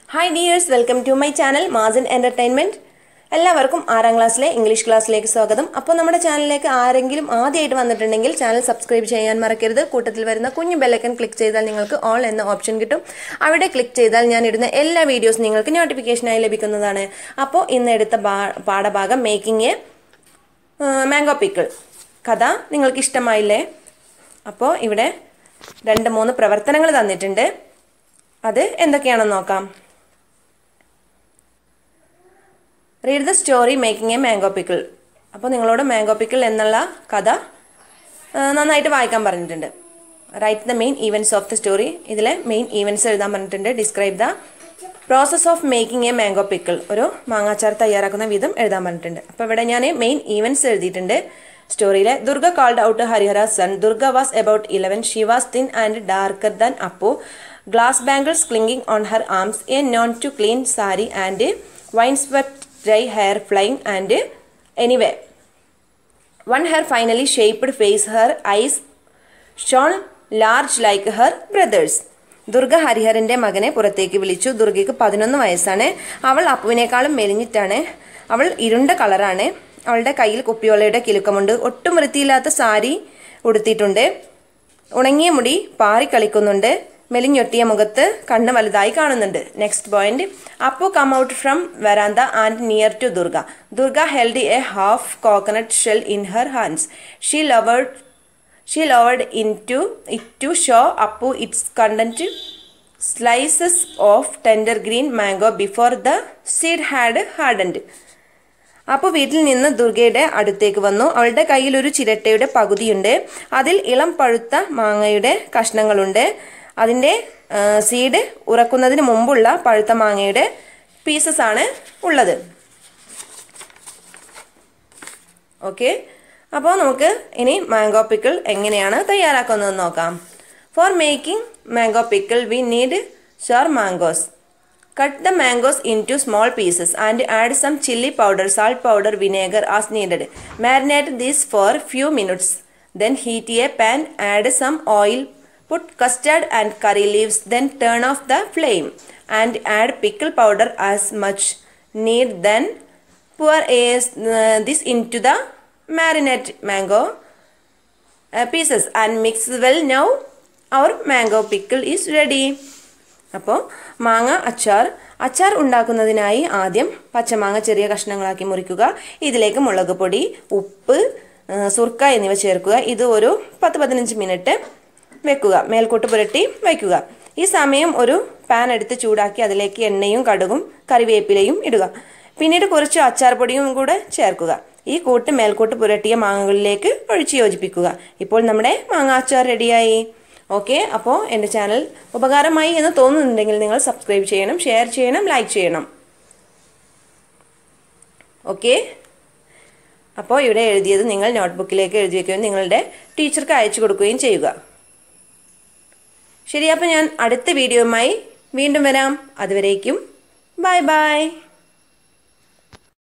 Hi dears welcome to my channel Mason entertainment എല്ലാവർക്കും ആറാം ക്ലാസ്സിലെ ഇംഗ്ലീഷ് ക്ലാസ്സിലേക്ക് സ്വാഗതം അപ്പോൾ നമ്മുടെ ചാനലിലേക്ക് ആരെങ്കിലും ആദ്യമായിട്ട് വന്നിട്ടുണ്ടെങ്കിൽ ചാനൽ സബ്സ്ക്രൈബ് ചെയ്യാൻ മറക്കരുത് കൂട്ടത്തിൽ വരുന്ന കുഞ്ഞു ബെല്ലൈക്കൻ ക്ലിക്ക് ചെയ്താൽ നിങ്ങൾക്ക് ഓൾ എന്ന ഓപ്ഷൻ കിട്ടും അവിടെ ക്ലിക്ക് ചെയ്താൽ ഞാൻ ഇടുന്ന എല്ലാ വീഡിയോസും നിങ്ങൾക്ക് നോട്ടിഫിക്കേഷനായി ലഭിക്കുന്നതാണ് അപ്പോൾ ഇന്ന് എടുത്ത പാ- പാഠഭാഗം മേക്കിംഗ് എ മാംഗോ പിക്കിൾ കഥ നിങ്ങൾക്ക് ഇഷ്ടമായില്ലേ അപ്പോൾ ഇവിടെ രണ്ട് മൂന്ന് പ്രവർത്തനങ്ങൾ തന്നിട്ടുണ്ട് അത് എന്തൊക്കെയാണെന്ന് നോക്കാം read the story making a mango pickle അപ്പോൾ നിങ്ങളോട് മാംഗോ പിക്കിൾ എന്നുള്ള കഥ ആ, നന്നായിട്ട് വായിക്കാൻ പറഞ്ഞിട്ടുണ്ട് write the main events of the story ഇതിലെ മെയിൻ ഈവൻറ്റ്സ് എഴുതാൻ പറഞ്ഞിട്ടുണ്ട് describe the process of making a mango pickle ഒരു മാങ്ങാച്ചാർ തയ്യാറാക്കുന്ന വിധം എഴുതാൻ പറഞ്ഞിട്ടുണ്ട് അപ്പോൾ ഇവിടെ ഞാൻ മെയിൻ ഈവൻറ്റ്സ് എഴുതിയിട്ടുണ്ട് സ്റ്റോറിയിലെ Durga called out Harihara son Durga was about eleven she was thin and darker than Apu glass bangles clinking on her arms a none too clean sari and wind swept dry hair flying and anyway one hair finally shaped face her eyes shone large like her brothers Durga ഹരിഹരന്റെ മകനെ പുറത്തേക്ക് വിളിച്ചു ദുർഗയ്ക്ക് പതിനൊന്ന് വയസ്സാണ് അവൾ അപ്പുവിനേക്കാളും മെലിഞ്ഞിട്ടാണ് അവൾ ഇരുണ്ട കളറാണ് അവളുടെ കയ്യിൽ കുപ്പിയോളയുടെ കിലുക്കമുണ്ട് ഒട്ടും വൃത്തിയില്ലാത്ത സാരി ഉടുത്തിട്ടുണ്ട് ഉണങ്ങിയ മുടി പാറിക്കളിക്കുന്നുണ്ട് മെലിഞ്ഞൊട്ടിയ മുഖത്ത് കണ്ണ് വലുതായി കാണുന്നുണ്ട് next point Apu come out from verandah and near to Durga Durga held a half coconut shell in her hands she loved she lowered into it to show Apu its content slices of tender green mango before the seed had hardened അപ്പോൾ വീട്ടിൽ നിന്ന് ദുർഗയുടെ അടുത്തേക്ക് വന്നു അവളുടെ കയ്യിൽ ഒരു ചിരട്ടയുടെ പകുതിയുണ്ട് അതിൽ ഇളം പഴുത്ത മാങ്ങയുടെ കഷ്ണങ്ങളുണ്ട് അതിൻ്റെ സീഡ് ഉറക്കുന്നതിന് മുമ്പുള്ള പഴുത്ത മാങ്ങയുടെ പീസസ് ആണ് ഉള്ളത് ഓക്കെ അപ്പോൾ നമുക്ക് ഇനി മാംഗോ പിക്കിൾ എങ്ങനെയാണ് തയ്യാറാക്കുന്നതെന്ന് നോക്കാം for making mango pickle we need sour mangoes Cut the mangoes into small pieces and add some chili powder, salt powder, vinegar as needed. Marinate this for few minutes. Then heat a pan, add some oil, put custard and curry leaves, then turn off the flame and add pickle powder as much need. Then pour a, uh, this into the marinate mango uh, pieces and mix well. Now our mango pickle is ready. അപ്പോൾ മാങ്ങ അച്ചാർ അച്ചാർ ഉണ്ടാക്കുന്നതിനായി ആദ്യം പച്ചമാങ്ങ ചെറിയ കഷ്ണങ്ങളാക്കി മുറിക്കുക ഇതിലേക്ക് മുളക് പൊടി ഉപ്പ് ആ, സുർക്ക എന്നിവ ചേർക്കുക ഇത് ഒരു പത്ത് പതിനഞ്ച് മിനിറ്റ് വെക്കുക മേൽക്കോട്ട് പുരട്ടി വയ്ക്കുക ഈ സമയം ഒരു പാൻ എടുത്ത് ചൂടാക്കി അതിലേക്ക് എണ്ണയും കടുകും കറിവേപ്പിലയും ഇടുക പിന്നീട് കുറച്ച് അച്ചാർ പൊടിയും കൂടെ ചേർക്കുക ഈ കൂട്ട് മേൽക്കോട്ട് പുരട്ടിയ മാങ്ങകളിലേക്ക് ഒഴിച്ച് യോജിപ്പിക്കുക ഇപ്പോൾ നമ്മുടെ മാങ്ങ അച്ചാർ റെഡിയായി ഓക്കെ അപ്പോൾ എൻ്റെ ചാനൽ ഉപകാരമായി എന്ന് തോന്നുന്നുണ്ടെങ്കിൽ നിങ്ങൾ സബ്സ്ക്രൈബ് ചെയ്യണം ഷെയർ ചെയ്യണം ലൈക്ക് ചെയ്യണം ഓക്കെ അപ്പോൾ ഇവിടെ എഴുതിയത് നിങ്ങൾ നോട്ട്ബുക്കിലേക്ക് എഴുതി വയ്ക്കുകയും നിങ്ങളുടെ ടീച്ചർക്ക് അയച്ചു കൊടുക്കുകയും ചെയ്യുക ശരി അപ്പോൾ ഞാൻ അടുത്ത വീഡിയോയുമായി വീണ്ടും വരാം അതുവരേക്കും ബൈ ബൈ